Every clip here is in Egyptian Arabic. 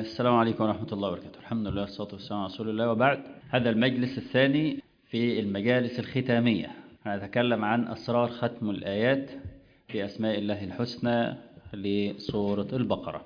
السلام عليكم ورحمة الله وبركاته الحمد لله والصلاة والسلام على رسول الله وبعد هذا المجلس الثاني في المجالس الختامية هنتكلم عن أسرار ختم الآيات في أسماء الله الحسنى لسورة البقرة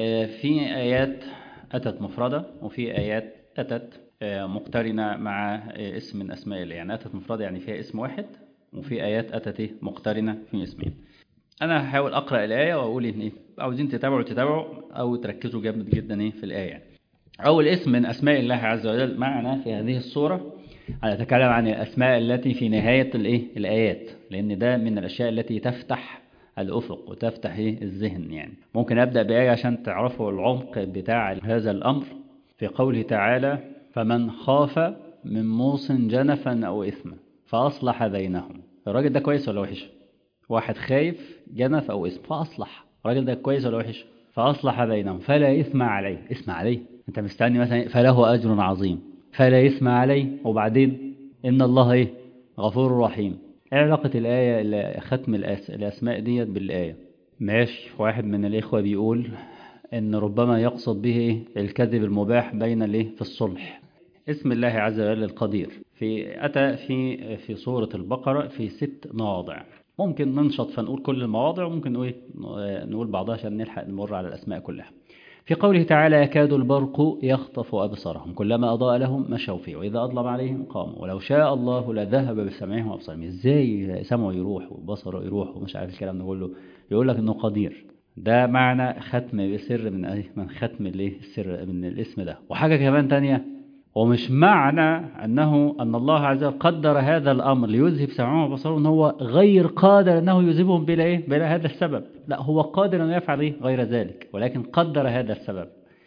في آيات أتت مفردة وفي آيات أتت مقترنة مع اسم من أسماء الله يعني أتت مفردة يعني فيها اسم واحد وفي آيات أتت مقترنة في اسمين أنا هحاول أقرأ الآية وأقول إن إيه عاوزين تتابعوا تتابعوا أو تركزوا جامد جدا إيه في الآية أول اسم من أسماء الله عز وجل معنا في هذه الصورة هنتكلم عن الأسماء التي في نهاية الإيه الآيات لأن ده من الأشياء التي تفتح الأفق وتفتح إيه الذهن يعني ممكن أبدأ بآية عشان تعرفوا العمق بتاع هذا الأمر في قوله تعالى فمن خاف من موص جنفا أو إثما فأصلح بينهم الراجل ده كويس ولا وحش واحد خايف جنف أو إثم فأصلح الراجل ده كويس ولا وحش فأصلح بينهم فلا إثم عليه إثم عليه أنت مستني مثلا فله أجر عظيم فلا إثم عليه وبعدين إن الله إيه غفور رحيم إيه علاقة الآية ختم الأسماء ديت بالآية ماشي واحد من الإخوة بيقول إن ربما يقصد به إيه الكذب المباح بين الإيه في الصلح اسم الله عز وجل القدير في أتى في في سورة البقرة في ست مواضع ممكن ننشط فنقول كل المواضع وممكن نقول نقول بعضها عشان نلحق نمر على الأسماء كلها في قوله تعالى يكاد البرق يخطف أبصارهم كلما أضاء لهم مشوا فيه وإذا أظلم عليهم قاموا ولو شاء الله لذهب بسمعهم وأبصارهم إزاي سمعه يروح وبصره يروح ومش عارف الكلام ده كله يقول لك إنه قدير ده معنى ختم بسر من من ختم الايه السر من الاسم ده وحاجة كمان تانية ومش معنى أنه أن الله عز وجل قدر هذا الأمر ليذهب سمعهم وبصرهم أنه هو غير قادر أنه يذهبهم بلا إيه بلا هذا السبب لا هو قادر أن يفعل إيه غير ذلك ولكن قدر هذا السبب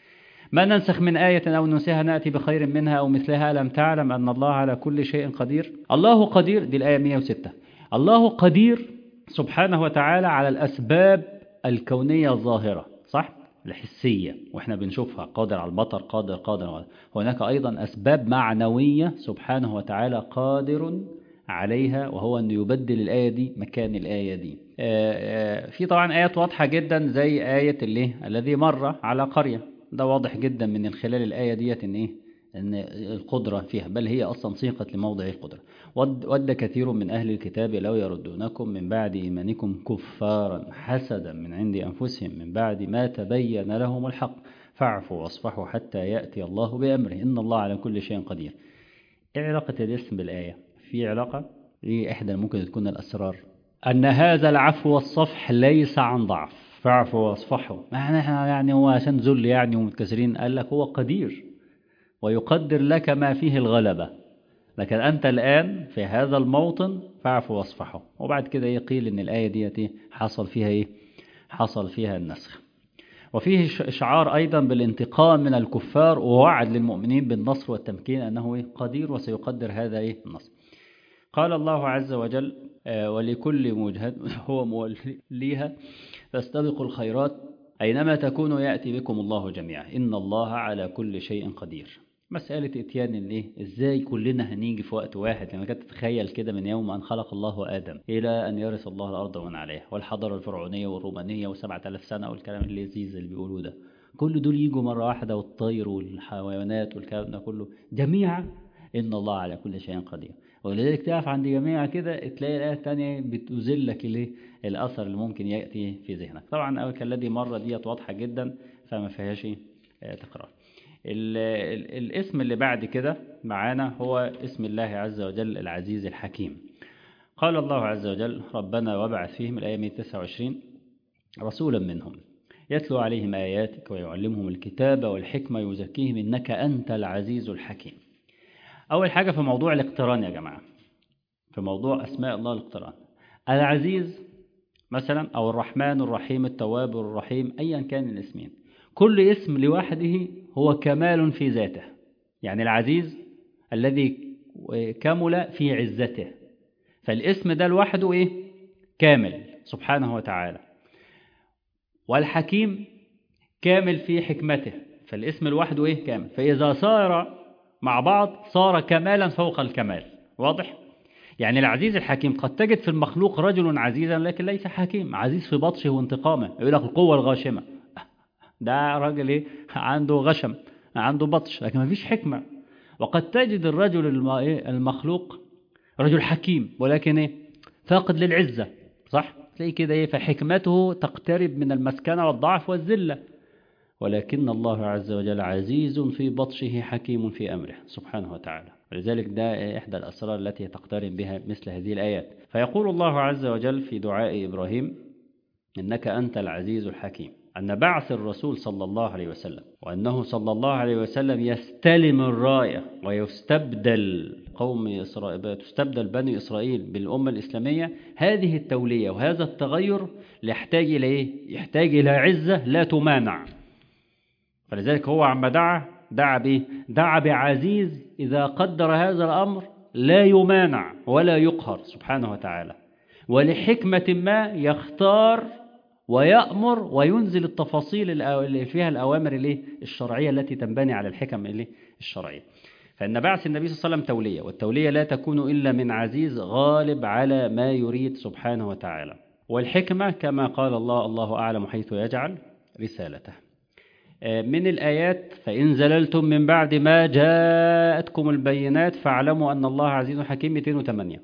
ما ننسخ من آية أو ننسيها نأتي بخير منها أو مثلها لم تعلم أن الله على كل شيء قدير الله قدير دي الآية 106 الله قدير سبحانه وتعالى على الأسباب الكونية الظاهرة صح؟ الحسية وإحنا بنشوفها قادر على المطر قادر قادر هناك أيضا أسباب معنوية سبحانه وتعالى قادر عليها وهو أن يبدل الآية دي مكان الآية دي في طبعا آيات واضحة جدا زي آية اللي الذي مر على قرية ده واضح جدا من خلال الآية ديت إن إيه أن القدرة فيها بل هي أصلا صيغت لموضع القدرة ود كثير من أهل الكتاب لو يردونكم من بعد إيمانكم كفارا حسدا من عند أنفسهم من بعد ما تبين لهم الحق فاعفوا واصفحوا حتى يأتي الله بأمره إن الله على كل شيء قدير إيه علاقة الاسم بالآية في علاقة هي إحدى ممكن تكون الأسرار أن هذا العفو والصفح ليس عن ضعف فاعفوا واصفحوا يعني هو عشان ذل يعني ومتكسرين قال لك هو قدير ويقدر لك ما فيه الغلبة لكن أنت الآن في هذا الموطن فاعفوا واصفحوا وبعد كده يقيل إن الآية دي حصل فيها إيه؟ حصل فيها النسخ وفيه إشعار أيضا بالانتقام من الكفار ووعد للمؤمنين بالنصر والتمكين أنه إيه؟ قدير وسيقدر هذا إيه؟ النصر قال الله عز وجل ولكل مجهد هو موليها فاستبقوا الخيرات أينما تكونوا يأتي بكم الله جميعا إن الله على كل شيء قدير مسألة إتيان الإيه إزاي كلنا هنيجي في وقت واحد لما كانت تتخيل كده من يوم أن خلق الله آدم إلى أن يرث الله الأرض ومن عليها والحضارة الفرعونية والرومانية وسبعة آلاف سنة والكلام اللذيذ اللي بيقولوه ده كل دول يجوا مرة واحدة والطير والحيوانات والكلام ده كله جميعا إن الله على كل شيء قدير ولذلك تقف عند جميع كده تلاقي الآية الثانية بتزلك ليه الأثر اللي ممكن يأتي في ذهنك طبعا أول كالذي مرة ديت واضحة جدا فما فيهاش تكرار الاسم اللي بعد كده معانا هو اسم الله عز وجل العزيز الحكيم قال الله عز وجل ربنا وابعث فيهم الآية 129 رسولا منهم يتلو عليهم آياتك ويعلمهم الكتاب والحكمة ويزكيهم إنك أنت العزيز الحكيم أول حاجة في موضوع الاقتران يا جماعة في موضوع أسماء الله الاقتران العزيز مثلا أو الرحمن الرحيم التواب الرحيم أيا كان الاسمين كل اسم لوحده هو كمال في ذاته يعني العزيز الذي كمل في عزته فالاسم ده لوحده إيه؟ كامل سبحانه وتعالى والحكيم كامل في حكمته فالاسم لوحده إيه؟ كامل فإذا صار مع بعض صار كمالا فوق الكمال واضح؟ يعني العزيز الحكيم قد تجد في المخلوق رجل عزيزا لكن ليس حكيم عزيز في بطشه وانتقامه يقول لك القوة الغاشمة ده راجل ايه عنده غشم عنده بطش لكن ما فيش حكمة وقد تجد الرجل المخلوق رجل حكيم ولكن ايه فاقد للعزة صح تلاقيه كده ايه فحكمته تقترب من المسكنة والضعف والذلة ولكن الله عز وجل عزيز في بطشه حكيم في أمره سبحانه وتعالى ولذلك ده إحدى الأسرار التي تقترن بها مثل هذه الآيات فيقول الله عز وجل في دعاء إبراهيم إنك أنت العزيز الحكيم أن بعث الرسول صلى الله عليه وسلم وأنه صلى الله عليه وسلم يستلم الراية ويستبدل قوم إسرائيل تستبدل بني إسرائيل بالأمة الإسلامية هذه التولية وهذا التغير يحتاج إلى إيه؟ يحتاج إلى عزة لا تمانع فلذلك هو عما دعا دعا به دعا بعزيز إذا قدر هذا الأمر لا يمانع ولا يقهر سبحانه وتعالى ولحكمة ما يختار ويأمر وينزل التفاصيل اللي فيها الأوامر الشرعية التي تنبني على الحكم الشرعية فإن بعث النبي صلى الله عليه وسلم تولية والتولية لا تكون إلا من عزيز غالب على ما يريد سبحانه وتعالى والحكمة كما قال الله الله أعلم حيث يجعل رسالته من الآيات فإن زللتم من بعد ما جاءتكم البينات فاعلموا أن الله عزيز حكيم 208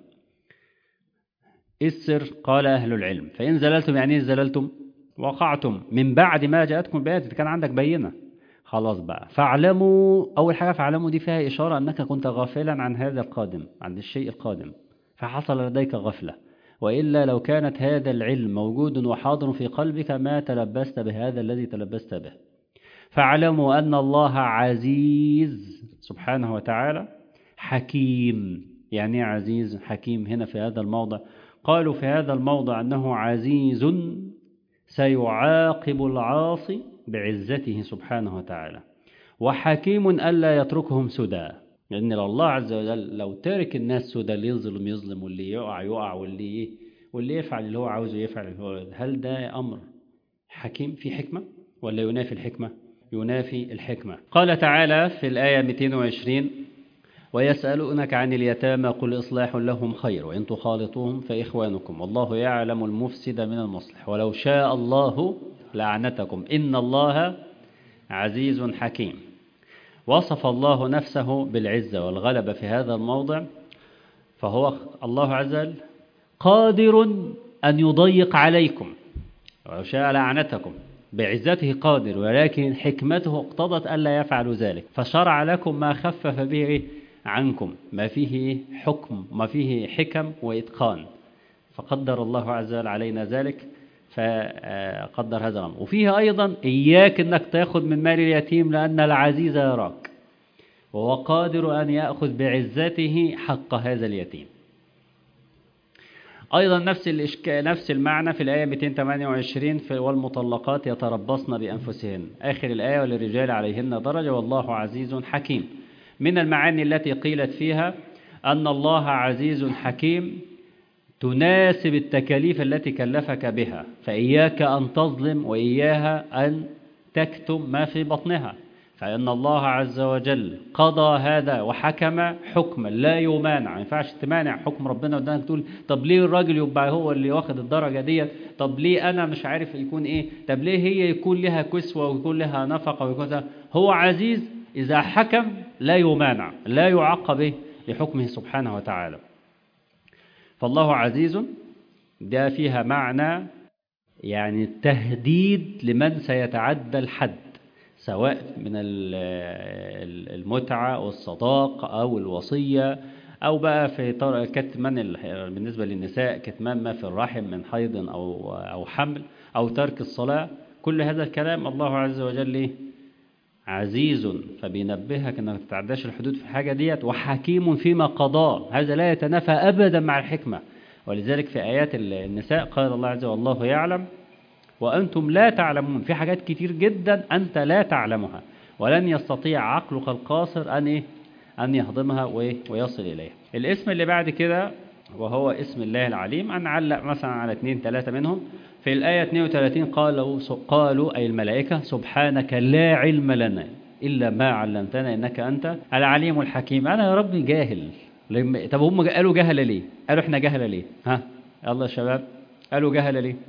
السر قال أهل العلم فإن زللتم يعني إيه زللتم وقعتم من بعد ما جاءتكم البينات كان عندك بينة خلاص بقى فاعلموا أول حاجة فاعلموا دي فيها إشارة أنك كنت غافلا عن هذا القادم عن الشيء القادم فحصل لديك غفلة وإلا لو كانت هذا العلم موجود وحاضر في قلبك ما تلبست بهذا الذي تلبست به فاعلموا أن الله عزيز سبحانه وتعالى حكيم يعني عزيز حكيم هنا في هذا الموضع قالوا في هذا الموضع أنه عزيز سيعاقب العاصي بعزته سبحانه وتعالى وحكيم ألا يتركهم سدى لأن الله عز وجل لو ترك الناس سدى اللي يظلم يظلم واللي يقع يقع واللي واللي يفعل اللي هو عاوزه يفعل هل ده أمر حكيم في حكمة ولا ينافي الحكمة ينافي الحكمة قال تعالى في الآية 220 ويسألونك عن اليتامى قل إصلاح لهم خير وإن تخالطوهم فإخوانكم والله يعلم المفسد من المصلح ولو شاء الله لعنتكم إن الله عزيز حكيم وصف الله نفسه بالعزة والغلبة في هذا الموضع فهو الله عز وجل قادر أن يضيق عليكم ولو شاء لعنتكم بعزته قادر ولكن حكمته اقتضت ألا يفعل ذلك فشرع لكم ما خفف به عنكم ما فيه حكم ما فيه حكم وإتقان فقدر الله عز وجل علينا ذلك فقدر هذا الأمر وفيه أيضا إياك أنك تأخذ من مال اليتيم لأن العزيز يراك وهو قادر أن يأخذ بعزته حق هذا اليتيم أيضا نفس الإشكال نفس المعنى في الآية 228 في والمطلقات يتربصن بأنفسهن آخر الآية وللرجال عليهن درجة والله عزيز حكيم من المعاني التي قيلت فيها أن الله عزيز حكيم تناسب التكاليف التي كلفك بها فإياك أن تظلم وإياها أن تكتم ما في بطنها فإن الله عز وجل قضى هذا وحكم حكما لا يمانع ما ينفعش تمانع حكم ربنا قدامك تقول طب ليه الراجل يبقى هو اللي واخد الدرجة ديت طب ليه أنا مش عارف يكون إيه طب ليه هي يكون لها كسوة ويكون لها نفقة ويكون هو عزيز إذا حكم لا يمانع لا يعقب لحكمه سبحانه وتعالى فالله عزيز ده فيها معنى يعني تهديد لمن سيتعدى الحد سواء من المتعة والصداق أو الوصية أو بقى في كتمان بالنسبة للنساء كتمان ما في الرحم من حيض أو أو حمل أو ترك الصلاة كل هذا الكلام الله عز وجل عزيز فبينبهك انك ما تتعداش الحدود في الحاجة ديت وحكيم فيما قضاه هذا لا يتنافى أبدا مع الحكمة ولذلك في آيات النساء قال الله عز وجل والله يعلم وأنتم لا تعلمون في حاجات كتير جدا أنت لا تعلمها ولن يستطيع عقلك القاصر أن إيه؟ أن يهضمها ويصل إليها الاسم اللي بعد كده وهو اسم الله العليم أن علق مثلا على اثنين ثلاثة منهم في الآية 32 قالوا قالوا أي الملائكة سبحانك لا علم لنا إلا ما علمتنا إنك أنت العليم الحكيم أنا يا ربي جاهل طب هم قالوا جهل ليه قالوا إحنا جهل ليه ها يلا يا شباب قالوا جهل ليه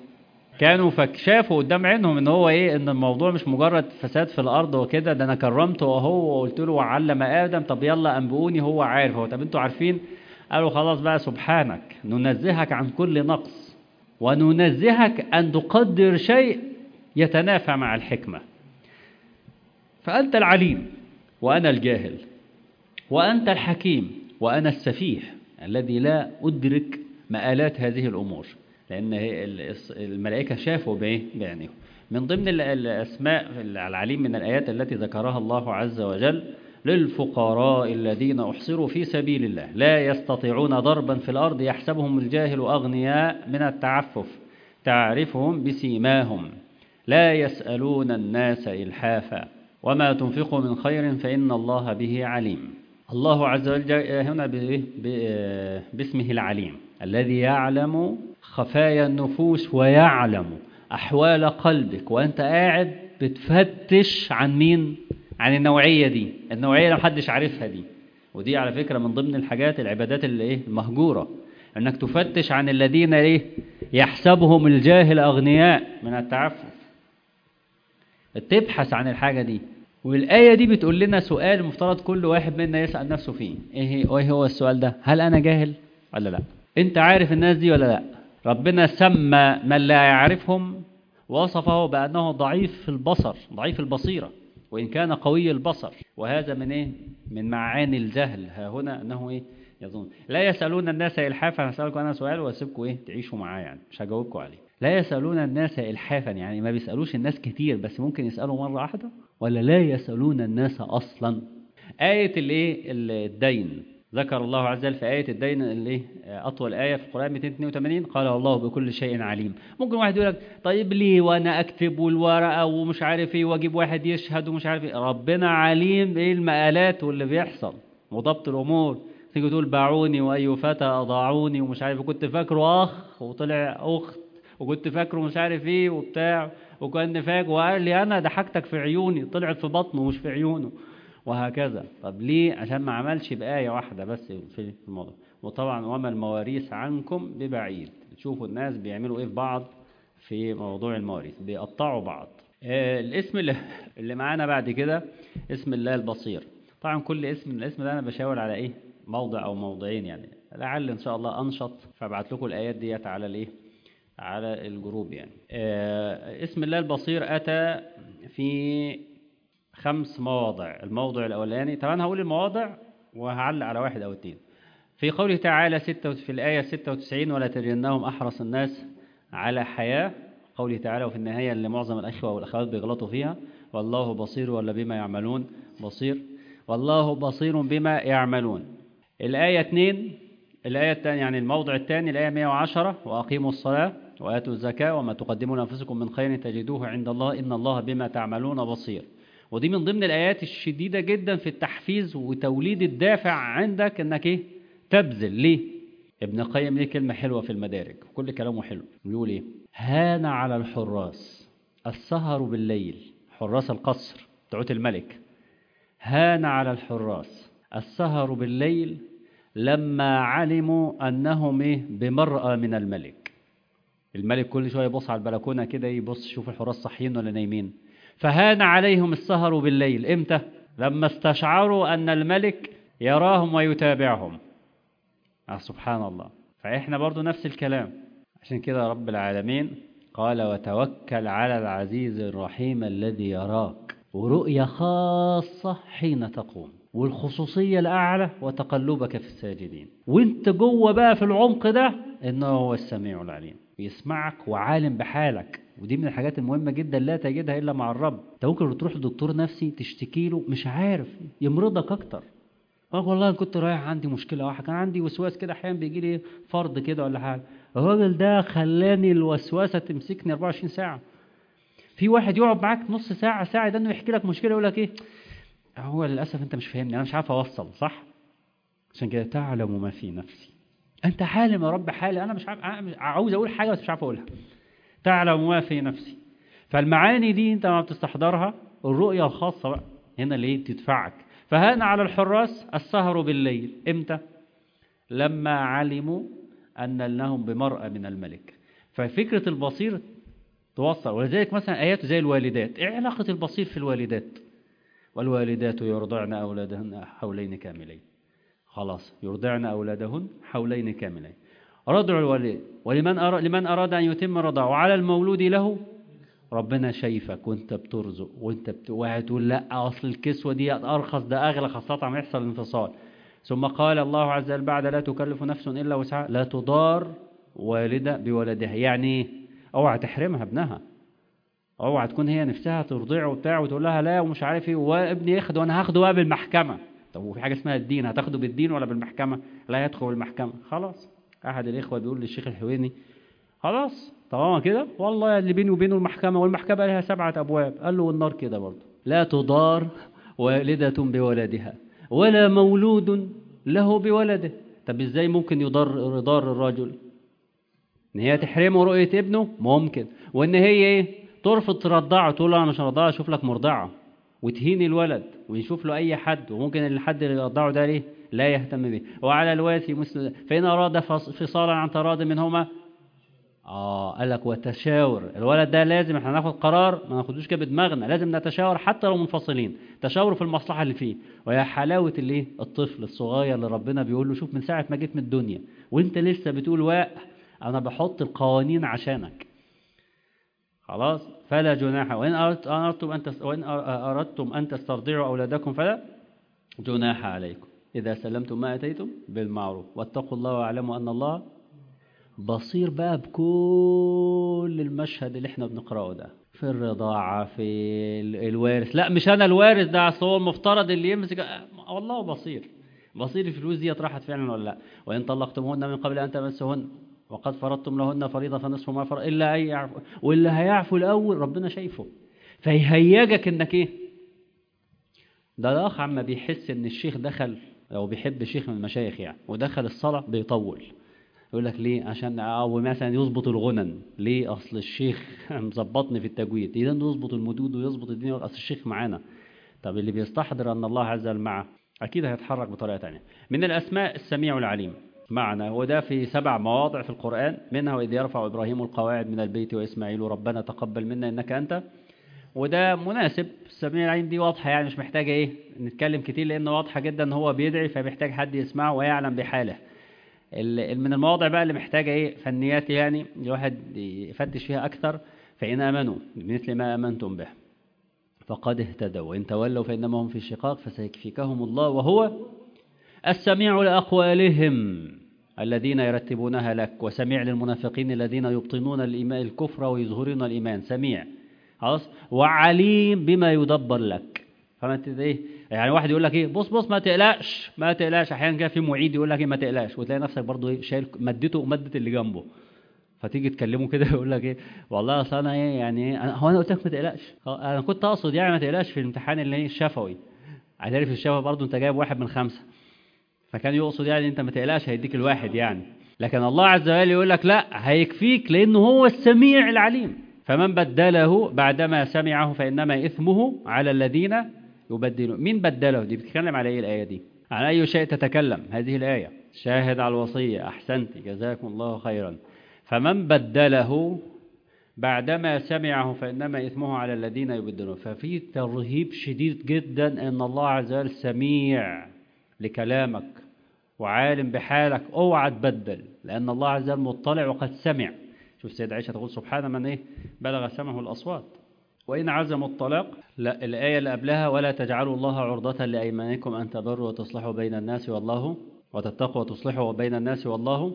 كانوا فشافوا قدام عينهم ان هو ايه ان الموضوع مش مجرد فساد في الارض وكده ده انا كرمته وهو وقلت له وعلم ادم طب يلا انبئوني هو عارف هو طب انتوا عارفين قالوا خلاص بقى سبحانك ننزهك عن كل نقص وننزهك ان تقدر شيء يتنافى مع الحكمه فانت العليم وانا الجاهل وانت الحكيم وانا السفيه الذي لا ادرك مآلات هذه الامور لأن الملائكة شافوا بإيه؟ بعينهم من ضمن الأسماء العليم من الآيات التي ذكرها الله عز وجل للفقراء الذين أحصروا في سبيل الله لا يستطيعون ضربا في الأرض يحسبهم الجاهل أغنياء من التعفف تعرفهم بسيماهم لا يسألون الناس إلحافا وما تنفقوا من خير فإن الله به عليم الله عز وجل جاء هنا باسمه العليم الذي يعلم خفايا النفوس ويعلم أحوال قلبك وأنت قاعد بتفتش عن مين؟ عن النوعية دي النوعية اللي محدش عارفها دي ودي على فكرة من ضمن الحاجات العبادات اللي إيه المهجورة أنك تفتش عن الذين إيه يحسبهم الجاهل أغنياء من التعفف تبحث عن الحاجة دي والآية دي بتقول لنا سؤال المفترض كل واحد منا يسأل نفسه فيه إيه, إيه هو السؤال ده هل أنا جاهل ولا لا أنت عارف الناس دي ولا لا ربنا سمى من لا يعرفهم وصفه بأنه ضعيف في البصر ضعيف البصيرة وإن كان قوي البصر وهذا من إيه؟ من معاني الجهل ها هنا أنه إيه؟ يظن لا يسألون الناس إلحافا هسألكم أنا سؤال وأسيبكم إيه تعيشوا معاه يعني مش هجاوبكم عليه لا يسألون الناس إلحافا يعني ما بيسألوش الناس كتير بس ممكن يسألوا مرة واحدة ولا لا يسألون الناس أصلا آية الإيه الدين ذكر الله عز وجل في آية الدين اللي أطول آية في القرآن 282 قال الله بكل شيء عليم ممكن واحد يقول لك طيب ليه وأنا أكتب والورقة ومش عارف إيه وأجيب واحد يشهد ومش عارف إيه ربنا عليم إيه المآلات واللي بيحصل وضبط الأمور تيجي تقول باعوني وأي فتى أضاعوني ومش عارف كنت فاكره أخ وطلع أخت وكنت فاكره مش عارف إيه وبتاع وكان فاكر وقال لي أنا ضحكتك في عيوني طلعت في بطنه مش في عيونه وهكذا طب ليه عشان ما عملش بآية واحدة بس في الموضوع وطبعا وما المواريث عنكم ببعيد تشوفوا الناس بيعملوا ايه في بعض في موضوع المواريث بيقطعوا بعض آه الاسم اللي, اللي معانا بعد كده اسم الله البصير طبعا كل اسم من الاسم ده انا بشاور على ايه موضع او موضعين يعني لعل ان شاء الله انشط فابعت لكم الايات ديت على الايه على الجروب يعني آه اسم الله البصير اتى في خمس مواضع الموضع الأولاني طبعا هقول المواضع وهعلق على واحد أو اثنين في قوله تعالى ستة في الآية 96 ولا تجدنهم أحرص الناس على حياة قوله تعالى وفي النهاية اللي معظم الأخوة والأخوات بيغلطوا فيها والله بصير ولا بما يعملون بصير والله بصير بما يعملون الآية 2 الآية الثانية يعني الموضع الثاني الآية 110 وأقيموا الصلاة وآتوا الزكاة وما تقدموا لأنفسكم من خير تجدوه عند الله إن الله بما تعملون بصير ودي من ضمن الآيات الشديدة جدا في التحفيز وتوليد الدافع عندك انك ايه تبذل ليه ابن القيم ليه كلمة حلوة في المدارج كل كلامه حلو بيقول ايه هان على الحراس السهر بالليل حراس القصر بتوعت الملك هان على الحراس السهر بالليل لما علموا انهم ايه بمرأى من الملك الملك كل شويه يبص على البلكونه كده يبص يشوف الحراس صاحيين ولا نايمين فهان عليهم السهر بالليل امتى لما استشعروا ان الملك يراهم ويتابعهم آه سبحان الله فاحنا برضو نفس الكلام عشان كده رب العالمين قال وتوكل على العزيز الرحيم الذي يراك ورؤية خاصة حين تقوم والخصوصية الأعلى وتقلبك في الساجدين وانت جوه بقى في العمق ده انه هو السميع العليم بيسمعك وعالم بحالك ودي من الحاجات المهمة جدا لا تجدها إلا مع الرب انت ممكن تروح لدكتور نفسي تشتكي له مش عارف يمرضك أكتر أقول والله أنا كنت رايح عندي مشكلة واحدة كان عندي وسواس كده أحيانا بيجي لي فرض كده ولا حاجة الراجل ده خلاني الوسوسة تمسكني 24 ساعة في واحد يقعد معاك نص ساعة ساعة ده إنه يحكي لك مشكلة يقول لك إيه هو للأسف أنت مش فاهمني أنا مش عارف أوصل صح عشان كده تعلم ما في نفسي أنت حالم يا رب حالي أنا مش عارف عاوز أقول حاجة بس مش عارف أقولها تعلم ما في نفسي فالمعاني دي انت ما بتستحضرها الرؤية الخاصة بقى هنا اللي تدفعك فهان على الحراس السهر بالليل امتى لما علموا أن لهم بمرأة من الملك ففكرة البصير توصل ولذلك مثلا آيات زي الوالدات إيه علاقة البصير في الوالدات والوالدات يرضعن أولادهن حولين كاملين خلاص يرضعن أولادهن حولين كاملين رضع الوالد ولمن أراد لمن أراد أن يتم الرضاعة وعلى المولود له ربنا شايفك وانت بترزق وانت بت... واحد تقول لا اصل الكسوه دي ارخص ده اغلى خاصه ما يحصل انفصال ثم قال الله عز وجل بعد لا تكلف نفس الا وسعها لا تضار والده بولدها يعني ايه اوعى تحرمها ابنها اوعى تكون هي نفسها ترضعه وبتاع وتقول لها لا ومش عارف ايه وابني ياخده وانا هاخده بقى بالمحكمه طب وفي حاجه اسمها الدين هتاخده بالدين ولا بالمحكمه لا يدخل بالمحكمه خلاص احد الاخوه بيقول للشيخ الحويني خلاص طالما كده والله اللي بيني وبينه المحكمة والمحكمة لها سبعة أبواب قال له والنار كده برضه لا تضار والدة بولدها ولا مولود له بولده طب ازاي ممكن يضر يضار الرجل ان هي تحرمه رؤية ابنه ممكن وان هي ايه ترفض ترضعه تقول له انا مش هرضعه اشوف لك مرضعه وتهين الولد ويشوف له اي حد وممكن الحد اللي يرضعه ده ليه لا يهتم به وعلى الوارث مثل فإن أراد فصالا عن تراض منهما اه قال لك وتشاور الولد ده لازم احنا ناخد قرار ما ناخدوش كده بدماغنا لازم نتشاور حتى لو منفصلين تشاوروا في المصلحه اللي فيه ويا حلاوه الايه الطفل الصغير اللي ربنا بيقول له شوف من ساعه ما جيت من الدنيا وانت لسه بتقول واء انا بحط القوانين عشانك خلاص فلا جناح وان اردتم ان وان اردتم ان تسترضعوا اولادكم فلا جناح عليكم اذا سلمتم ما اتيتم بالمعروف واتقوا الله واعلموا ان الله بصير بقى بكل المشهد اللي احنا بنقراه ده في الرضاعة في الوارث لا مش أنا الوارث ده أصل هو المفترض اللي يمسك والله بصير بصير الفلوس دي راحت فعلا ولا لا وإن طلقتموهن من قبل أن تمسهن وقد فرضتم لهن فريضة فنصف ما فرض إلا أن يعفو واللي هيعفو الأول ربنا شايفه فيهيجك إنك إيه ده الأخ عما بيحس إن الشيخ دخل أو بيحب شيخ من المشايخ يعني ودخل الصلاة بيطول يقول لك ليه عشان او مثلا يظبط الغنن ليه اصل الشيخ مظبطني في التجويد اذا يظبط المدود ويظبط الدنيا اصل الشيخ معانا طب اللي بيستحضر ان الله عز وجل معه اكيد هيتحرك بطريقه ثانيه من الاسماء السميع العليم معنا وده في سبع مواضع في القرآن منها وإذ يرفع إبراهيم القواعد من البيت وإسماعيل ربنا تقبل منا إنك أنت وده مناسب السميع العليم دي واضحة يعني مش محتاجة إيه نتكلم كتير لأن واضحة جدا إن هو بيدعي فبيحتاج حد يسمعه ويعلم بحاله من المواضع بقى اللي محتاجة إيه فنيات يعني الواحد يفتش فيها أكثر فإن آمنوا بمثل ما آمنتم به فقد اهتدوا وإن تولوا فإنما هم في شقاق فسيكفيكهم الله وهو السميع لأقوالهم الذين يرتبونها لك وسميع للمنافقين الذين يبطنون الإيمان الكفر ويظهرون الإيمان سميع خلاص وعليم بما يدبر لك فما ايه يعني واحد يقول لك ايه بص بص ما تقلقش ما تقلقش احيانا كده في معيد يقول لك ايه ما تقلقش وتلاقي نفسك برضه ايه شايل مادته وماده اللي جنبه فتيجي تكلمه كده يقول لك ايه والله اصل انا ايه يعني ايه هو انا قلت لك ما تقلقش انا كنت اقصد يعني ما تقلقش في الامتحان اللي هي الشفوي عارف الشفوي برضه انت جايب واحد من خمسه فكان يقصد يعني انت ما تقلقش هيديك الواحد يعني لكن الله عز وجل يقول لك لا هيكفيك لانه هو السميع العليم فمن بدله بعدما سمعه فانما اثمه على الذين يبدلون مين بدله دي بتتكلم على ايه الايه دي عن اي شيء تتكلم هذه الايه شاهد على الوصيه احسنت جزاكم الله خيرا فمن بدله بعدما سمعه فإنما إثمه على الذين يبدلون ففي ترهيب شديد جدا أن الله عز وجل سميع لكلامك وعالم بحالك اوعى تبدل لأن الله عز وجل مطلع وقد سمع شوف سيد عائشة تقول سبحان من إيه بلغ سمعه الأصوات وإن عزموا الطلاق لا الآية اللي قبلها ولا تجعلوا الله عرضة لأيمانكم أن تبروا وتصلحوا بين الناس والله وتتقوا وتصلحوا بين الناس والله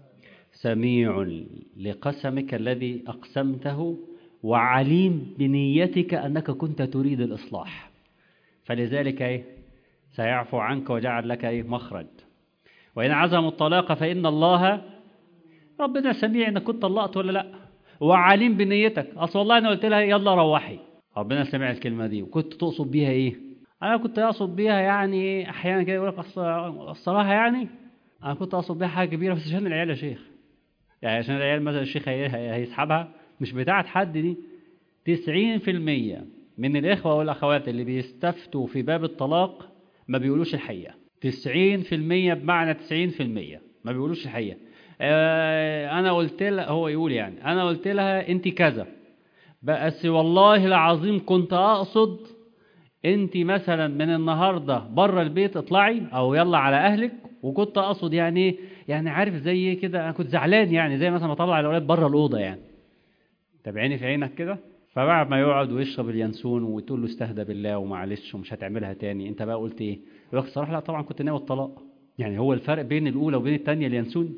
سميع لقسمك الذي أقسمته وعليم بنيتك أنك كنت تريد الإصلاح فلذلك إيه سيعفو عنك وجعل لك إيه مخرج وإن عزموا الطلاق فإن الله ربنا سميع إنك كنت طلقت ولا لأ وعليم بنيتك أصل والله أنا قلت لها يلا روحي ربنا سمع الكلمة دي وكنت تقصد بيها إيه أنا كنت أقصد بيها يعني أحيانا كده يقول لك الصراحة يعني أنا كنت أقصد بيها حاجة كبيرة بس عشان العيال يا شيخ يعني عشان العيال مثلا الشيخ هيسحبها مش بتاعة حد دي تسعين في المية من الإخوة والأخوات اللي بيستفتوا في باب الطلاق ما بيقولوش الحقيقة تسعين في المية بمعنى تسعين في المية ما بيقولوش الحقيقة آه أنا قلت لها هو يقول يعني أنا قلت لها أنت كذا بس والله العظيم كنت اقصد انت مثلا من النهارده بره البيت اطلعي او يلا على اهلك وكنت اقصد يعني ايه يعني عارف زي ايه كده انا كنت زعلان يعني زي مثلا ما اطلع الاولاد بره الاوضه يعني تابعيني في عينك كده فبعد ما يقعد ويشرب اليانسون وتقول له استهدى بالله ومعلش ومش هتعملها تاني انت بقى قلت ايه يقول لك الصراحه لا طبعا كنت ناوي الطلاق يعني هو الفرق بين الاولى وبين الثانيه اليانسون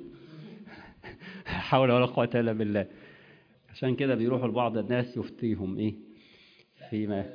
حول ولا قوه الا بالله عشان كده بيروحوا لبعض الناس يفتيهم ايه فيما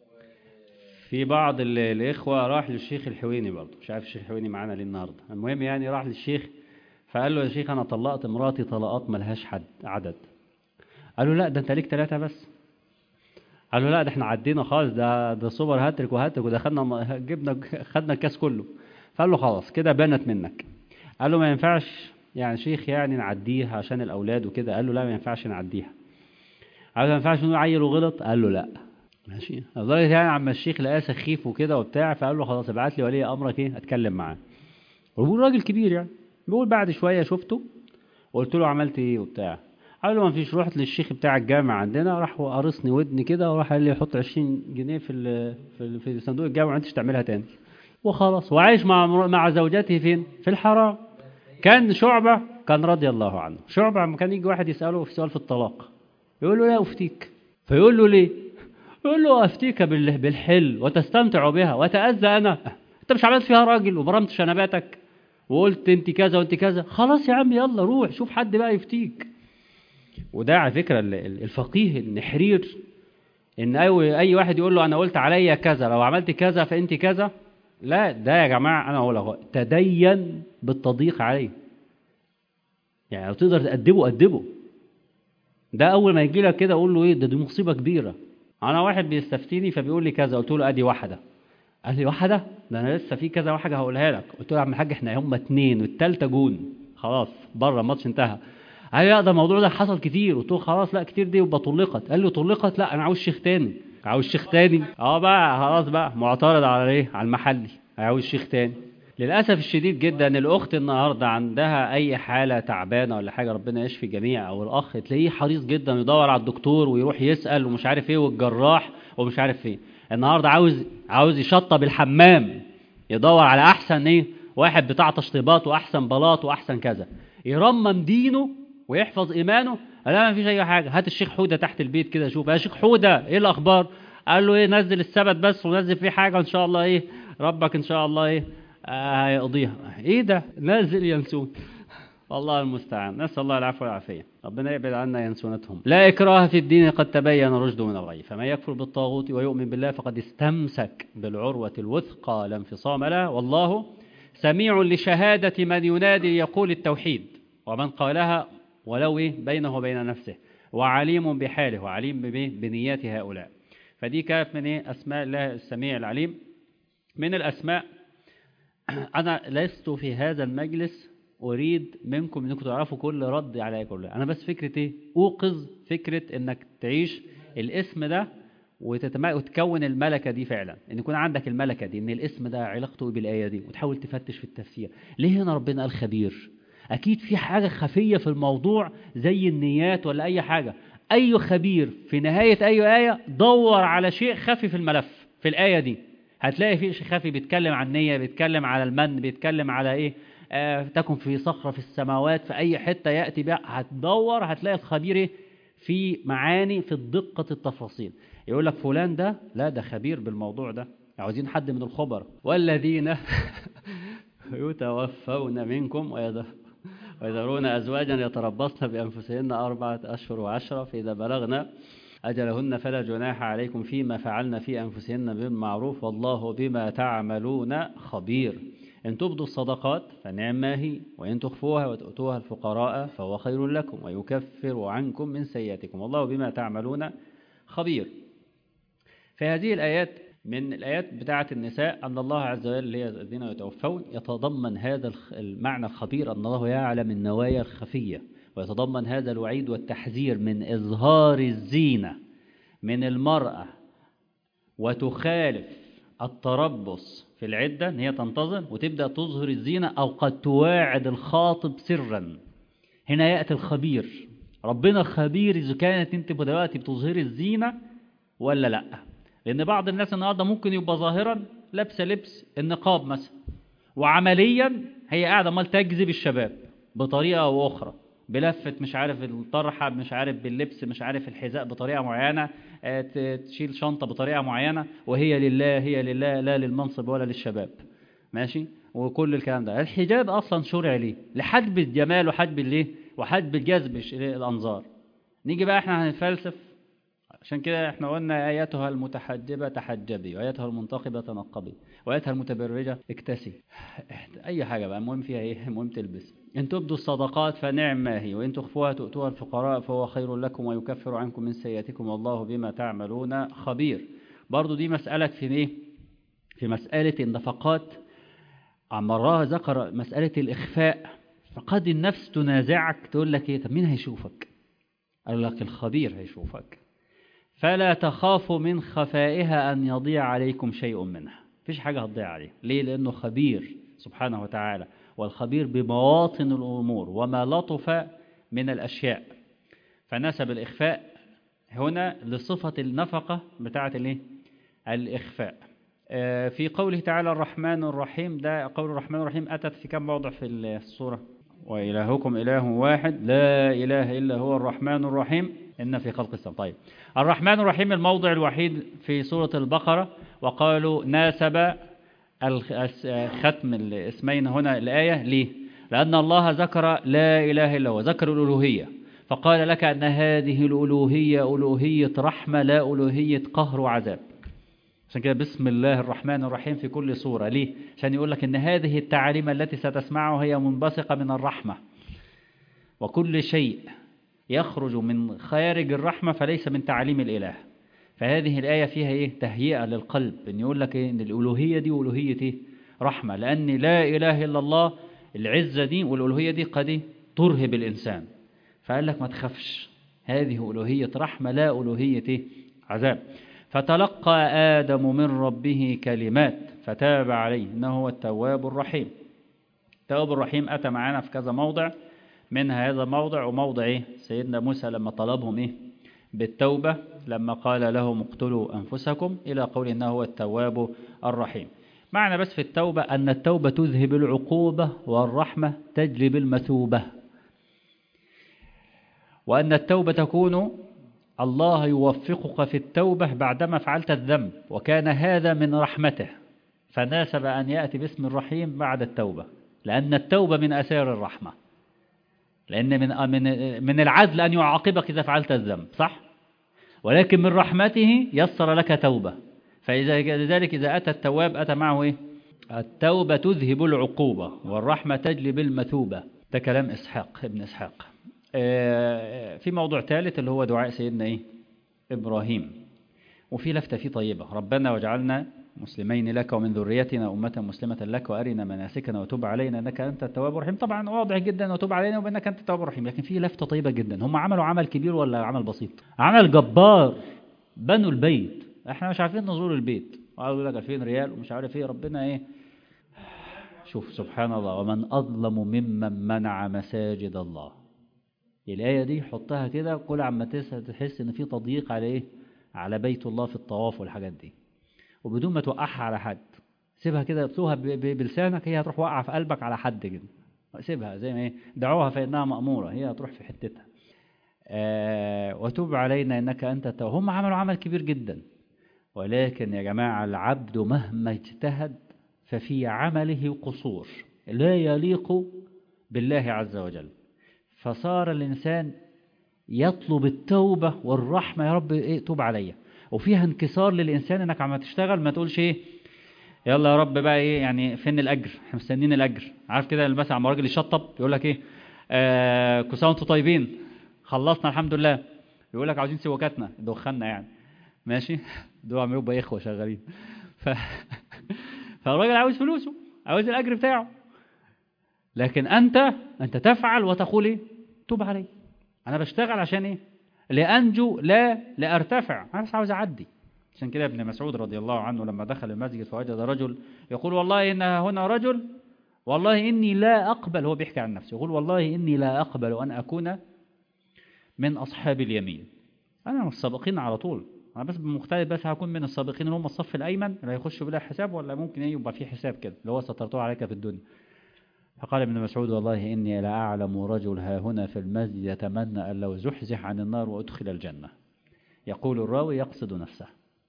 في بعض ال- الاخوه راح للشيخ الحويني برضه مش عارف الشيخ الحويني معانا ليه النهارده المهم يعني راح للشيخ فقال له يا شيخ انا طلقت مراتي طلقات ملهاش حد عدد قال له لا ده انت ليك ثلاثه بس قال له لا ده احنا عدينا خالص ده ده سوبر هاتريك وهاتريك ودخلنا م- جبنا خدنا الكاس كله فقال له خلاص كده بانت منك قال له ما ينفعش يعني شيخ يعني نعديها عشان الاولاد وكده قال له لا ما ينفعش نعديها قال له ما ينفعش نقول عيل وغلط قال له لا ماشي لدرجه يعني عم الشيخ لقاه سخيف وكده وبتاع فقال له خلاص ابعت لي ولي امرك ايه اتكلم معاه وبيقول راجل كبير يعني بيقول بعد شويه شفته وقلت له عملت ايه وبتاع قال له ما فيش رحت للشيخ بتاع الجامع عندنا راح قرصني ودني كده وراح قال لي حط 20 جنيه في ال في, ال في صندوق الجامع ما انتش تعملها تاني وخلاص وعايش مع مر- مع زوجته فين في الحرام كان شعبة كان رضي الله عنه شعبة لما كان يجي واحد يسأله في سؤال في الطلاق يقول له لا أفتيك فيقول له ليه يقول له أفتيك بال- بالحل وتستمتع بها وتأذى أنا أنت مش عملت فيها راجل وبرمت شنباتك وقلت أنت كذا وأنت كذا خلاص يا عم يلا روح شوف حد بقى يفتيك وده على فكرة ال- ال- الفقيه النحرير ان اي اي واحد يقول له انا قلت عليا كذا لو عملت كذا فانت كذا لا ده يا جماعه انا اقول لك تدين بالتضييق عليه يعني لو تقدر تأدبه أدبه ده اول ما يجي لك كده اقول له ايه ده دي مصيبه كبيره انا واحد بيستفتيني فبيقول لي كذا قلت له ادي واحده قال لي واحده ده انا لسه في كذا واحده هقولها لك قلت له يا عم الحاج احنا هم اتنين والتالتة جون خلاص بره الماتش انتهى قال لي لا ده الموضوع ده حصل كتير قلت له خلاص لا كتير دي يبقى طلقت قال له طلقت لا انا عاوز شيخ تاني عاوز شيخ تاني اه بقى خلاص بقى معترض على ايه على المحلي عاوز شيخ تاني للاسف الشديد جدا ان الاخت النهارده عندها اي حاله تعبانه ولا حاجه ربنا يشفي الجميع او الاخ تلاقيه حريص جدا يدور على الدكتور ويروح يسال ومش عارف ايه والجراح ومش عارف ايه النهارده عاوز عاوز يشطب الحمام يدور على احسن ايه واحد بتاع تشطيبات واحسن بلاط واحسن كذا يرمم دينه ويحفظ ايمانه قال لا ما فيش اي حاجه هات الشيخ حوده تحت البيت كده شوف يا شيخ حوده ايه الاخبار قال له ايه نزل السبت بس ونزل فيه حاجه ان شاء الله ايه ربك ان شاء الله ايه آه هيقضيها ايه ده نزل ينسون والله المستعان نسال الله العفو والعافيه ربنا يبعد عنا ينسونتهم لا اكراه في الدين قد تبين رشد من الغي فمن يكفر بالطاغوت ويؤمن بالله فقد استمسك بالعروه الوثقى لا انفصام لها والله سميع لشهاده من ينادي يقول التوحيد ومن قالها ولو إيه بينه وبين نفسه وعليم بحاله وعليم بإيه؟ بنيات هؤلاء فدي كانت من إيه؟ أسماء الله السميع العليم من الأسماء أنا لست في هذا المجلس أريد منكم أنكم تعرفوا كل رد على كل أنا بس فكرة إيه أوقظ فكرة أنك تعيش الاسم ده وتتم... وتكون الملكة دي فعلا ان يكون عندك الملكة دي ان الاسم ده علاقته بالآية دي وتحاول تفتش في التفسير ليه هنا ربنا قال خبير أكيد في حاجة خفية في الموضوع زي النيات ولا أي حاجة أي خبير في نهاية أي آية دور على شيء خفي في الملف في الآية دي هتلاقي في شيء خفي بيتكلم عن النية بيتكلم على المن بيتكلم على إيه آه تكن في صخرة في السماوات في أي حتة يأتي بها هتدور هتلاقي الخبير إيه في معاني في دقة التفاصيل يقول لك فلان ده لا ده خبير بالموضوع ده عاوزين حد من الخبر والذين يتوفون منكم ويذرون ويذرون أزواجا يتربصن بأنفسهن أربعة أشهر وعشرة فإذا بلغن أجلهن فلا جناح عليكم فيما فعلن في أنفسهن بالمعروف والله بما تعملون خبير إن تبدوا الصدقات فنعما هي وإن تخفوها وتؤتوها الفقراء فهو خير لكم ويكفر عنكم من سيئاتكم والله بما تعملون خبير في هذه الآيات من الآيات بتاعة النساء أن الله عز وجل هي الذين يتوفون يتضمن هذا المعنى الخبير أن الله يعلم النوايا الخفية ويتضمن هذا الوعيد والتحذير من إظهار الزينة من المرأة وتخالف التربص في العدة أن هي تنتظر وتبدأ تظهر الزينة أو قد تواعد الخاطب سرا هنا يأتي الخبير ربنا خبير إذا كانت أنت دلوقتي بتظهري الزينة ولا لأ لأن بعض الناس النهاردة ممكن يبقى ظاهرا لابسة لبس النقاب مثلا وعمليا هي قاعدة مال تجذب الشباب بطريقة أو أخرى بلفة مش عارف الطرحة مش عارف باللبس مش عارف الحذاء بطريقة معينة آه، ت- تشيل شنطة بطريقة معينة وهي لله هي لله لا للمنصب ولا للشباب ماشي وكل الكلام ده الحجاب أصلا شرع ليه لحجب الجمال وحجب الايه وحجب الجذب الش- الأنظار نيجي بقى احنا هنتفلسف عشان كده احنا قلنا آياتها المتحجبة تحجبي وآياتها المنتقبة تنقبي وآياتها المتبرجة اكتسي أي حاجة بقى المهم فيها ايه المهم تلبس إن تبدوا الصدقات فنعم ما هي وإن تخفوها تؤتوها الفقراء فهو خير لكم ويكفر عنكم من سيئاتكم والله بما تعملون خبير برضو دي مسألة في ايه في مسألة النفقات مرة ذكر مسألة الإخفاء فقد النفس تنازعك تقول لك ايه طب مين هيشوفك قال لك الخبير هيشوفك فلا تخافوا من خفائها أن يضيع عليكم شيء منها مفيش حاجة هتضيع عليه ليه لأنه خبير سبحانه وتعالى والخبير بمواطن الأمور وما لطف من الأشياء فنسب الإخفاء هنا لصفة النفقة بتاعة الايه الإخفاء آه، في قوله تعالى الرحمن الرحيم ده قول الرحمن الرحيم أتت في كم موضع في السورة وإلهكم إله واحد لا إله إلا هو الرحمن الرحيم إن في خلق السماء طيب الرحمن الرحيم الموضع الوحيد في سورة البقرة وقالوا ناسب الخ- الس- ختم الاسمين هنا الآية ليه لأن الله ذكر لا إله إلا هو ذكر الألوهية فقال لك أن هذه الألوهية ألوهية رحمة لا ألوهية قهر وعذاب عشان كده بسم الله الرحمن الرحيم في كل سورة ليه؟ عشان يقول لك إن هذه التعاليم التي ستسمعها هي منبثقة من الرحمة وكل شيء يخرج من خارج الرحمة فليس من تعاليم الإله فهذه الآية فيها إيه؟ تهيئة للقلب إن يقول لك إيه؟ إن الألوهية دي ألوهية إيه؟ رحمة لأن لا إله إلا الله العزة دي والألوهية دي قد إيه؟ ترهب الإنسان فقال لك ما تخافش هذه ألوهية رحمة لا ألوهية إيه؟ عذاب فتلقى آدم من ربه كلمات فتاب عليه إنه هو التواب الرحيم التواب الرحيم أتى معنا في كذا موضع منها هذا موضع وموضع إيه؟ سيدنا موسى لما طلبهم إيه؟ بالتوبة لما قال لهم اقتلوا أنفسكم إلى قول إنه هو التواب الرحيم معنى بس في التوبة أن التوبة تذهب العقوبة والرحمة تجلب المثوبة وأن التوبة تكون الله يوفقك في التوبة بعدما فعلت الذنب وكان هذا من رحمته فناسب أن يأتي باسم الرحيم بعد التوبة لأن التوبة من أسار الرحمة لأن من من من العدل أن يعاقبك إذا فعلت الذنب صح؟ ولكن من رحمته يسر لك توبة فإذا لذلك إذا أتى التواب أتى معه إيه؟ التوبة تذهب العقوبة والرحمة تجلب المثوبة ده كلام إسحاق ابن إسحاق آه، في موضوع ثالث اللي هو دعاء سيدنا إيه؟ إبراهيم وفي لفتة فيه طيبة ربنا واجعلنا مسلمين لك ومن ذريتنا أمة مسلمة لك وأرنا مناسكنا وتب علينا إنك أنت التواب الرحيم طبعا واضح جدا وتب علينا وبأنك أنت التواب الرحيم لكن في لفتة طيبة جدا هم عملوا عمل كبير ولا عمل بسيط عمل جبار بنوا البيت احنا مش عارفين نزور البيت وقالوا لك 2000 ريال ومش عارف ايه ربنا ايه شوف سبحان الله ومن أظلم ممن منع مساجد الله الآية دي حطها كده كل عما تس- تحس إن في تضييق على إيه؟ على بيت الله في الطواف والحاجات دي وبدون ما توقعها على حد سيبها كده ابسوها ب- ب- بلسانك هي هتروح واقعة في قلبك على حد كده سيبها زي ما ايه دعوها فإنها مأمورة هي هتروح في حتتها آه وتوب علينا إنك أنت التواب هم عملوا عمل كبير جدا ولكن يا جماعة العبد مهما اجتهد ففي عمله قصور لا يليق بالله عز وجل فصار الإنسان يطلب التوبة والرحمة يا رب إيه توب عليا وفيها انكسار للإنسان إنك عم تشتغل ما تقولش إيه يلا يا رب بقى إيه يعني فين الأجر احنا مستنيين الأجر عارف كده مثلا عم راجل يشطب يقول لك إيه آه كل سنة وانتم طيبين خلصنا الحمد لله يقول لك عاوزين سواكاتنا دخلنا يعني ماشي دول عم يبقى إخوة شغالين ف... فالراجل عاوز فلوسه عاوز الأجر بتاعه لكن أنت أنت تفعل وتقول إيه توب علي أنا بشتغل عشان إيه لأنجو لا لأرتفع أنا بس عاوز أعدي عشان كده ابن مسعود رضي الله عنه لما دخل المسجد فوجد رجل يقول والله إن هنا رجل والله إني لا أقبل هو بيحكي عن نفسه يقول والله إني لا أقبل أن أكون من أصحاب اليمين أنا من السابقين على طول أنا بس مختلف بس هكون من السابقين اللي هم الصف الأيمن اللي هيخشوا بلا حساب ولا ممكن إيه يبقى في حساب كده اللي هو سترته عليك في الدنيا فقال ابن مسعود والله إني لأعلم رجل ها هنا في المسجد يتمنى أن لو زحزح عن النار وأدخل الجنة يقول الراوي يقصد نفسه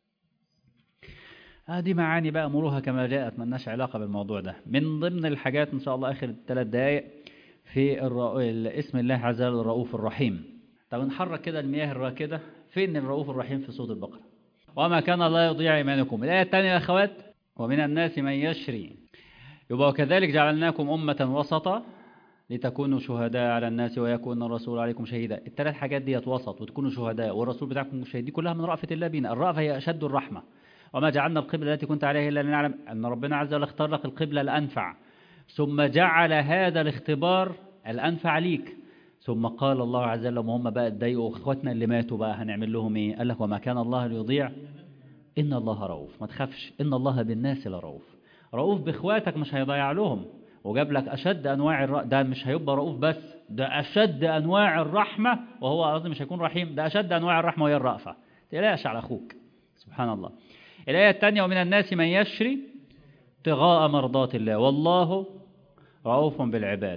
هذه معاني بقى أمورها كما جاءت ملناش علاقة بالموضوع ده من ضمن الحاجات إن شاء الله آخر ثلاث دقائق في الرا... اسم الله عز وجل الرؤوف الرحيم طب نحرك كده المياه الراكدة فين الرؤوف الرحيم في سورة البقرة وما كان الله يضيع إيمانكم الآية الثانية يا أخوات ومن الناس من يشري يبقى وكذلك جعلناكم أمة وسطا لتكونوا شهداء على الناس ويكون الرسول عليكم شهيدا الثلاث حاجات ديت وسط وتكونوا شهداء والرسول بتاعكم شهيد دي كلها من رأفة الله بينا الرأفة هي أشد الرحمة وما جعلنا القبلة التي كنت عليها إلا لنعلم أن ربنا عز وجل اختار لك القبلة الأنفع ثم جعل هذا الاختبار الأنفع ليك ثم قال الله عز وجل هم بقى اتضايقوا اخواتنا اللي ماتوا بقى هنعمل لهم ايه قال لك وما كان الله ليضيع ان الله رؤوف ما تخافش ان الله بالناس لرؤوف رؤوف باخواتك مش هيضيع لهم وجاب لك اشد انواع الر... ده مش هيبقى رؤوف بس ده اشد انواع الرحمه وهو قصدي مش هيكون رحيم ده اشد انواع الرحمه وهي الرأفه تقلقش على اخوك سبحان الله الايه الثانيه ومن الناس من يشري ابتغاء مرضات الله والله رؤوف بالعباد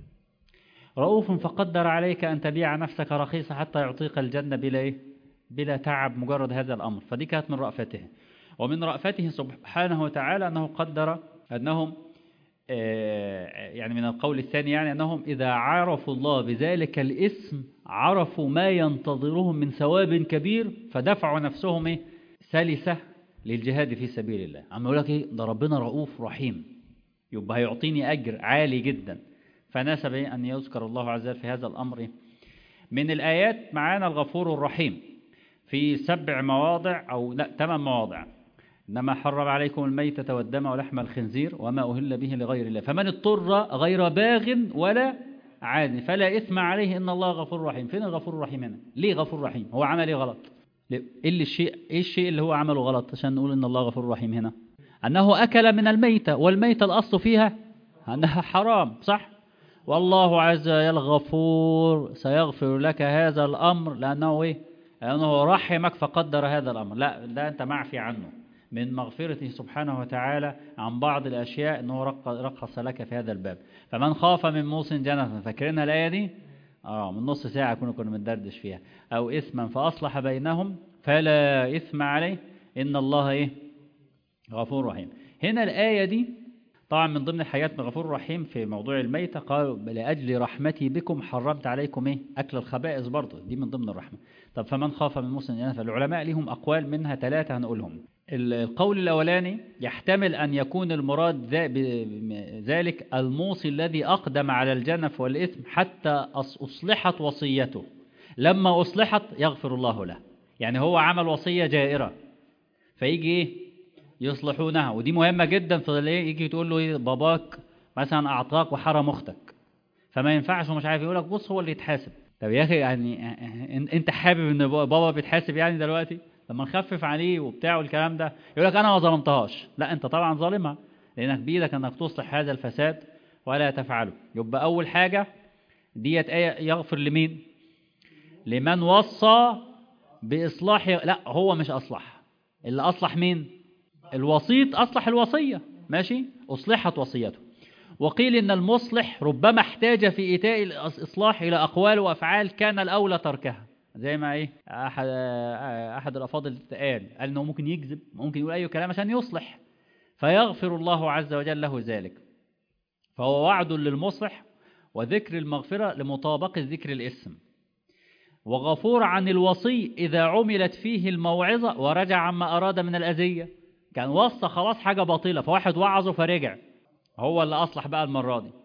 رؤوف فقدر عليك أن تبيع نفسك رخيصة حتى يعطيك الجنة بلا إيه؟ بلا تعب مجرد هذا الأمر فدي كانت من رأفته ومن رأفته سبحانه وتعالى أنه قدر أنهم يعني من القول الثاني يعني أنهم إذا عرفوا الله بذلك الاسم عرفوا ما ينتظرهم من ثواب كبير فدفعوا نفسهم إيه؟ سلسة للجهاد في سبيل الله عم يقول لك إيه ده ربنا رؤوف رحيم يبقى هيعطيني أجر عالي جدا فناسب أن يذكر الله عز وجل في هذا الأمر من الآيات معانا الغفور الرحيم في سبع مواضع أو لا ثمان مواضع إنما حرم عليكم الميتة والدم ولحم الخنزير وما أهل به لغير الله فمن اضطر غير باغ ولا عاد فلا إثم عليه إن الله غفور رحيم فين الغفور الرحيم هنا ليه غفور رحيم هو عمل إيه غلط إيه اللي الشيء إيه الشيء اللي هو عمله غلط عشان نقول إن الله غفور رحيم هنا أنه أكل من الميتة والميتة الأصل فيها أنها حرام صح والله عز وجل غفور سيغفر لك هذا الأمر لأنه إيه؟ لأنه رحمك فقدر هذا الأمر لا ده أنت معفي عنه من مغفرته سبحانه وتعالى عن بعض الأشياء أنه رخص لك في هذا الباب فمن خاف من موص جنفا فاكرينها الآية دي آه من نص ساعة كنا كنا بندردش فيها أو إثما فأصلح بينهم فلا إثم عليه إن الله إيه غفور رحيم هنا الآية دي طبعا من ضمن الحاجات من غفور رحيم في موضوع الميتة قال لأجل رحمتي بكم حرمت عليكم إيه أكل الخبائث برضه دي من ضمن الرحمة طب فمن خاف من موسى جنفا فالعلماء لهم أقوال منها ثلاثة هنقولهم القول الأولاني يحتمل أن يكون المراد ذلك الموصي الذي أقدم على الجنف والإثم حتى أصلحت وصيته لما أصلحت يغفر الله له يعني هو عمل وصية جائرة فيجي إيه يصلحونها ودي مهمة جدا في الايه يجي تقول له ايه باباك مثلا اعطاك وحرم اختك فما ينفعش ومش عارف يقول لك بص هو اللي يتحاسب طب يا اخي يعني انت حابب ان بابا بيتحاسب يعني دلوقتي لما نخفف عليه وبتاع والكلام ده يقول لك انا ما ظلمتهاش لا انت طبعا ظالمها لانك بايدك انك تصلح هذا الفساد ولا تفعله يبقى اول حاجة ديت ايه يغفر لمين لمن وصى باصلاح لا هو مش اصلح اللي اصلح مين الوسيط أصلح الوصية ماشي أصلحت وصيته وقيل إن المصلح ربما احتاج في إيتاء الإصلاح إلى أقوال وأفعال كان الأولى تركها زي ما إيه أحد, أحد الأفاضل قال قال إنه ممكن يكذب ممكن يقول أي كلام عشان يصلح فيغفر الله عز وجل له ذلك فهو وعد للمصلح وذكر المغفرة لمطابقة ذكر الاسم وغفور عن الوصي إذا عملت فيه الموعظة ورجع عما أراد من الأذية كان وصى خلاص حاجة باطلة فواحد وعظه فرجع هو اللي أصلح بقى المرة دي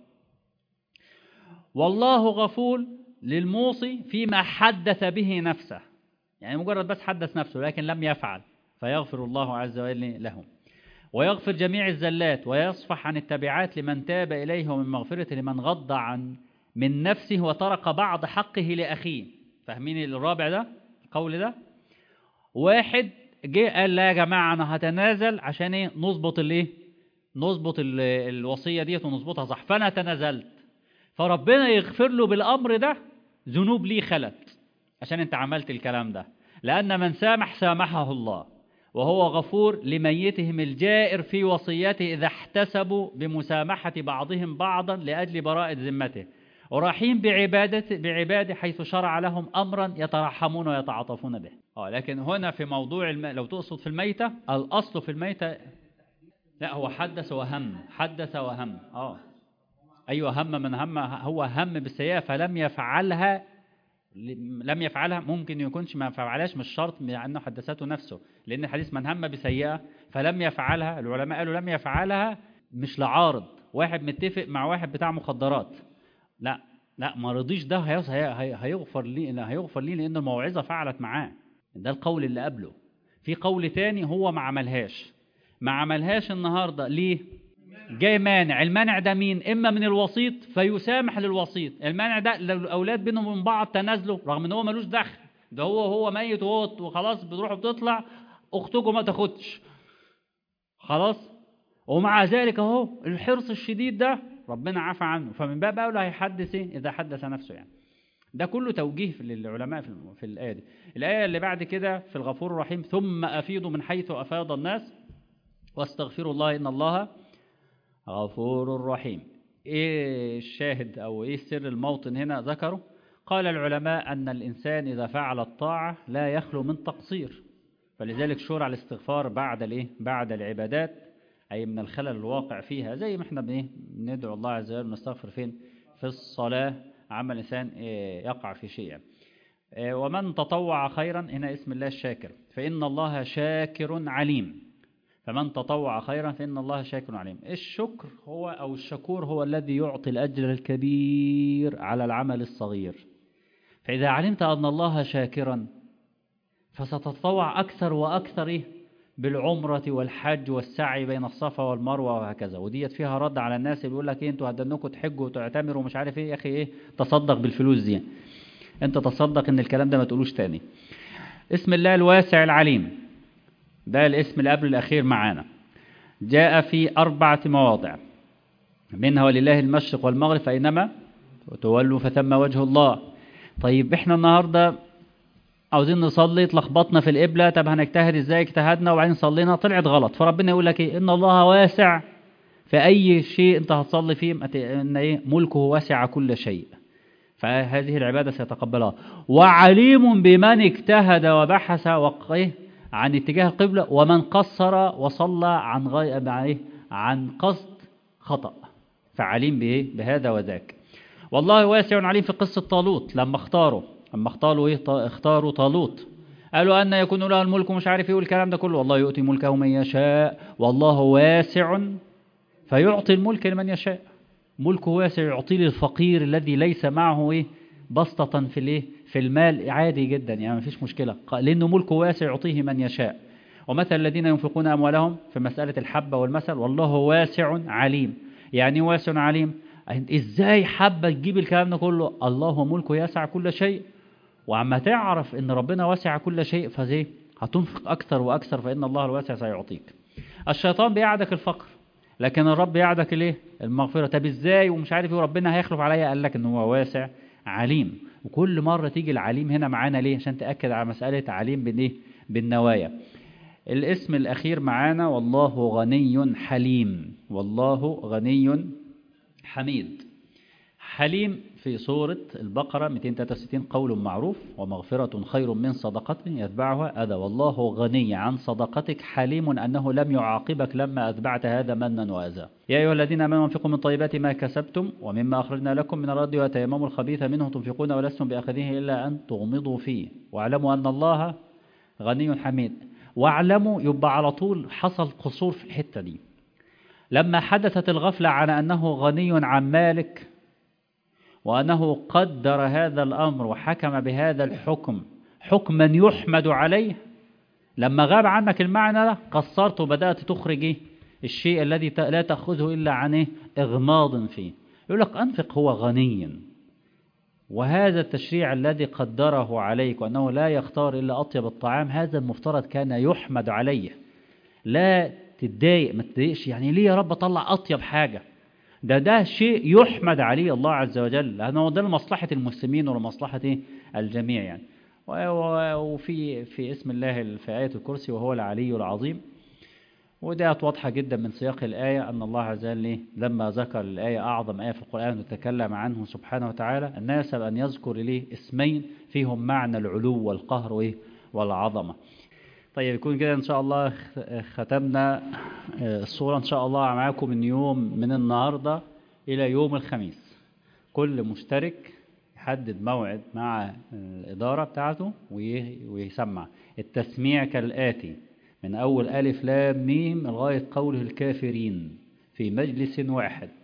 والله غفور للموصي فيما حدث به نفسه يعني مجرد بس حدث نفسه لكن لم يفعل فيغفر الله عز وجل له ويغفر جميع الزلات ويصفح عن التبعات لمن تاب إليه ومن مغفرة لمن غض عن من نفسه وترك بعض حقه لأخيه فاهمين الرابع ده القول ده واحد جه قال لا يا جماعة أنا هتنازل عشان إيه نظبط الإيه نظبط الوصية ديت ونظبطها صح فأنا تنازلت فربنا يغفر له بالأمر ده ذنوب ليه خلت عشان انت عملت الكلام ده لأن من سامح سامحه الله وهو غفور لميتهم الجائر في وصيته إذا احتسبوا بمسامحة بعضهم بعضا لأجل براءة ذمته ورحيم بعبادة بعباده حيث شرع لهم أمرا يترحمون ويتعاطفون به اه لكن هنا في موضوع الم... لو تقصد في الميتة الأصل في الميتة لا هو حدث وهم حدث وهم اه أيوة هم من هم هو هم بالسيئة فلم يفعلها لم يفعلها ممكن يكونش ما فعلهاش مش شرط انه حدثته نفسه لان الحديث من هم بسيئه فلم يفعلها العلماء قالوا لم يفعلها مش لعارض واحد متفق مع واحد بتاع مخدرات لا لا ما رضيش ده هيغفر لي هيغفر لي لان الموعظه فعلت معاه ده القول اللي قبله في قول تاني هو ما عملهاش ما عملهاش النهارده ليه جاي مانع المانع ده مين اما من الوسيط فيسامح للوسيط المانع ده لو الاولاد بينهم وبين بعض تنازلوا رغم ان هو ملوش دخل ده هو هو ميت وهو وخلاص بتروح بتطلع اختكم ما تاخدش خلاص ومع ذلك اهو الحرص الشديد ده ربنا عفى عنه فمن باب اولى هيحدث ايه اذا حدث نفسه يعني ده كله توجيه للعلماء في في الايه دي الايه اللي بعد كده في الغفور الرحيم ثم افيضوا من حيث افاض الناس واستغفروا الله ان الله غفور رحيم ايه الشاهد او ايه سر الموطن هنا ذكره قال العلماء ان الانسان اذا فعل الطاعه لا يخلو من تقصير فلذلك شرع الاستغفار بعد الايه بعد العبادات اي من الخلل الواقع فيها زي ما احنا بنيه ندعو الله عز وجل ونستغفر فين في الصلاه عمل الانسان يقع في شيء ومن تطوع خيرا هنا اسم الله الشاكر فان الله شاكر عليم فمن تطوع خيرا فإن الله شاكر عليم الشكر هو أو الشكور هو الذي يعطي الأجر الكبير على العمل الصغير فإذا علمت أن الله شاكرا فستتطوع أكثر وأكثر إيه؟ بالعمرة والحج والسعي بين الصفا والمروة وهكذا وديت فيها رد على الناس اللي بيقول لك إيه أنتوا هتدنكم تحجوا وتعتمروا ومش عارف إيه يا أخي إيه تصدق بالفلوس دي أنت تصدق إن الكلام ده ما تقولوش تاني اسم الله الواسع العليم ده الاسم اللي قبل الأخير معانا جاء في أربعة مواضع منها ولله المشرق والمغرب فإنما تولوا فثم وجه الله طيب احنا النهاردة عاوزين نصلي اتلخبطنا في القبلة طب هنجتهد ازاي اجتهدنا وبعدين صلينا طلعت غلط فربنا يقول لك ايه ان الله واسع في اي شيء انت هتصلي فيه ان ايه ملكه واسع كل شيء فهذه العبادة سيتقبلها وعليم بمن اجتهد وبحث وقيه عن اتجاه القبلة ومن قصر وصلى عن غي... عن قصد خطأ فعليم بإيه؟ بهذا وذاك والله واسع عليم في قصة طالوت لما اختاروا لما اختاروا ايه اختاروا طالوت قالوا أن يكون له الملك مش عارف ايه والكلام ده كله والله يؤتي ملكه من يشاء والله واسع فيعطي الملك لمن يشاء ملكه واسع يعطيه للفقير الذي ليس معه ايه بسطة في الايه في المال عادي جدا يعني ما فيش مشكلة لأنه ملكه واسع يعطيه من يشاء ومثل الذين ينفقون أموالهم في مسألة الحبة والمثل والله واسع عليم يعني واسع عليم ازاي حبة تجيب الكلام ده كله الله ملكه يسع كل شيء وعما تعرف ان ربنا واسع كل شيء فزي هتنفق اكثر واكثر فان الله الواسع سيعطيك الشيطان بيعدك الفقر لكن الرب يعدك الايه المغفرة طب ازاي ومش عارف ايه ربنا هيخلف عليا قال لك ان هو واسع عليم وكل مرة تيجي العليم هنا معانا ليه عشان تأكد على مسألة عليم بالإيه بالنوايا الاسم الأخير معانا والله غني حليم والله غني حميد حليم في سورة البقرة 263 قول معروف ومغفرة خير من صدقة يتبعها أذى والله غني عن صدقتك حليم أنه لم يعاقبك لما أتبعت هذا منا وأذى يا أيها الذين آمنوا انفقوا من طيبات ما كسبتم ومما أخرجنا لكم من الأرض وتيمموا الخبيث منه تنفقون ولستم بأخذه إلا أن تغمضوا فيه واعلموا أن الله غني حميد واعلموا يبقى على طول حصل قصور في الحتة دي لما حدثت الغفلة عن أنه غني عن مالك وأنه قدر هذا الأمر وحكم بهذا الحكم حكما يحمد عليه لما غاب عنك المعنى ده قصرت وبدأت تخرج إيه؟ الشيء الذي لا تأخذه إلا عن إيه؟ إغماض فيه يقول لك أنفق هو غني وهذا التشريع الذي قدره عليك وأنه لا يختار إلا أطيب الطعام هذا المفترض كان يحمد عليه لا تتضايق ما تتضايقش يعني ليه يا رب أطلع أطيب حاجة ده ده شيء يحمد عليه الله عز وجل لأنه ده لمصلحة المسلمين ولمصلحة الجميع يعني وفي في اسم الله في آية الكرسي وهو العلي العظيم وده واضحة جدا من سياق الآية أن الله عز وجل لما ذكر الآية أعظم آية في القرآن وتكلم عنه سبحانه وتعالى الناسب أن يذكر إليه اسمين فيهم معنى العلو والقهر والعظمة طيب يكون كده إن شاء الله ختمنا الصورة إن شاء الله معاكم من يوم من النهاردة إلى يوم الخميس كل مشترك يحدد موعد مع الإدارة بتاعته ويسمع التسميع كالآتي من أول ألف لام ميم لغاية قوله الكافرين في مجلس واحد